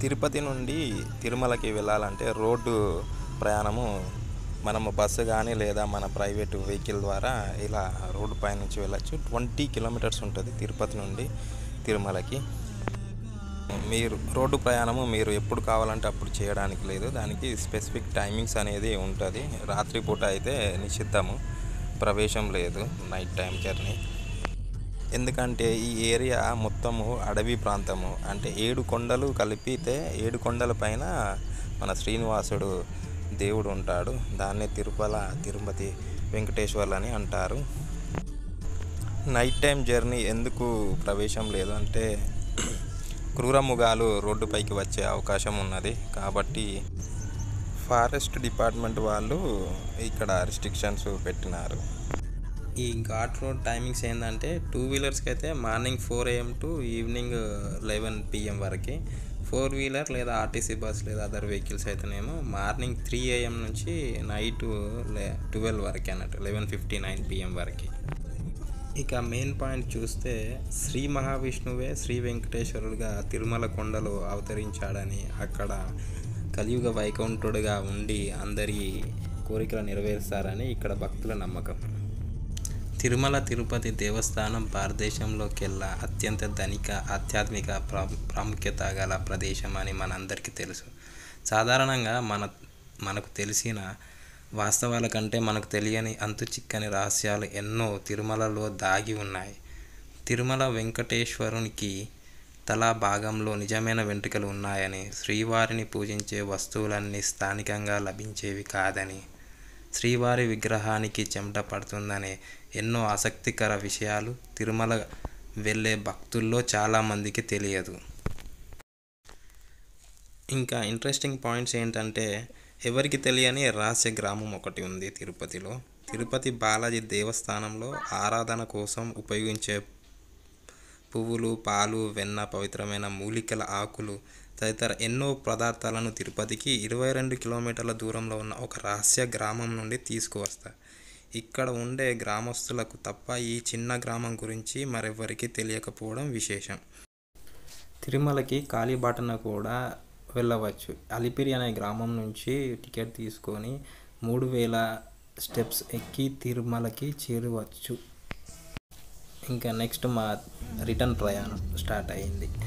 తిరుపతి నుండి తిరుమలకి వెళ్ళాలంటే రోడ్డు ప్రయాణము మనము బస్సు కానీ లేదా మన ప్రైవేట్ వెహికల్ ద్వారా ఇలా రోడ్డు పై నుంచి వెళ్ళచ్చు ట్వంటీ కిలోమీటర్స్ ఉంటుంది తిరుపతి నుండి తిరుమలకి మీరు రోడ్డు ప్రయాణము మీరు ఎప్పుడు కావాలంటే అప్పుడు చేయడానికి లేదు దానికి స్పెసిఫిక్ టైమింగ్స్ అనేది ఉంటుంది రాత్రిపూట అయితే నిషిద్ధము ప్రవేశం లేదు నైట్ టైం జర్నీ ఎందుకంటే ఈ ఏరియా మొత్తము అడవి ప్రాంతము అంటే ఏడు కొండలు కలిపితే ఏడు కొండల పైన మన శ్రీనివాసుడు దేవుడు ఉంటాడు దాన్నే తిరుపల తిరుపతి వెంకటేశ్వర్లు అని అంటారు నైట్ టైం జర్నీ ఎందుకు ప్రవేశం లేదు అంటే క్రూరముగాలు రోడ్డుపైకి వచ్చే అవకాశం ఉన్నది కాబట్టి ఫారెస్ట్ డిపార్ట్మెంట్ వాళ్ళు ఇక్కడ రిస్ట్రిక్షన్స్ పెట్టినారు ఈ ఘాట్ రోడ్ టైమింగ్స్ ఏంటంటే టూ వీలర్స్కి అయితే morning four AM to evening eleven PM వరకు ఫోర్ వీలర్ లేదా ఆర్టీసీ బస్ లేదా అదర్ వెహికల్స్ అయితేనేమో మార్నింగ్ త్రీ ఏఎం నుంచి నైట్ లే ట్వెల్వ్ వరకు అన్నట్టు లెవెన్ ఫిఫ్టీ నైన్ పిఎం వరకు ఇక మెయిన్ పాయింట్ చూస్తే శ్రీ మహావిష్ణువే శ్రీ వెంకటేశ్వరుడుగా తిరుమల కొండలో అవతరించాడని అక్కడ కలియుగ వైకుంఠుడుగా ఉండి అందరి కోరికలు నెరవేరుస్తారని ఇక్కడ భక్తుల నమ్మకం తిరుమల తిరుపతి దేవస్థానం భారతదేశంలోకెల్లా అత్యంత ధనిక ఆధ్యాత్మిక ప్రా ప్రాముఖ్యత గల ప్రదేశం అని మనందరికీ తెలుసు సాధారణంగా మన మనకు తెలిసిన వాస్తవాల కంటే మనకు తెలియని అంతు చిక్కని రహస్యాలు ఎన్నో తిరుమలలో దాగి ఉన్నాయి తిరుమల వెంకటేశ్వరునికి తలా భాగంలో నిజమైన వెంట్రుకలు ఉన్నాయని శ్రీవారిని పూజించే వస్తువులన్నీ స్థానికంగా లభించేవి కాదని శ్రీవారి విగ్రహానికి చెమట పడుతుందనే ఎన్నో ఆసక్తికర విషయాలు తిరుమల వెళ్ళే భక్తుల్లో చాలామందికి తెలియదు ఇంకా ఇంట్రెస్టింగ్ పాయింట్స్ ఏంటంటే ఎవరికి తెలియని రహస్య గ్రామం ఒకటి ఉంది తిరుపతిలో తిరుపతి బాలాజీ దేవస్థానంలో ఆరాధన కోసం ఉపయోగించే పువ్వులు పాలు వెన్న పవిత్రమైన మూలికల ఆకులు తదితర ఎన్నో పదార్థాలను తిరుపతికి ఇరవై రెండు కిలోమీటర్ల దూరంలో ఉన్న ఒక రహస్య గ్రామం నుండి తీసుకువస్తారు ఇక్కడ ఉండే గ్రామస్తులకు తప్ప ఈ చిన్న గ్రామం గురించి మరెవ్వరికీ తెలియకపోవడం విశేషం తిరుమలకి కాలిబాటన కూడా వెళ్ళవచ్చు అలిపిరి అనే గ్రామం నుంచి టికెట్ తీసుకొని మూడు వేల స్టెప్స్ ఎక్కి తిరుమలకి చేరవచ్చు ఇంకా నెక్స్ట్ మా రిటర్న్ ప్రయాణం స్టార్ట్ అయింది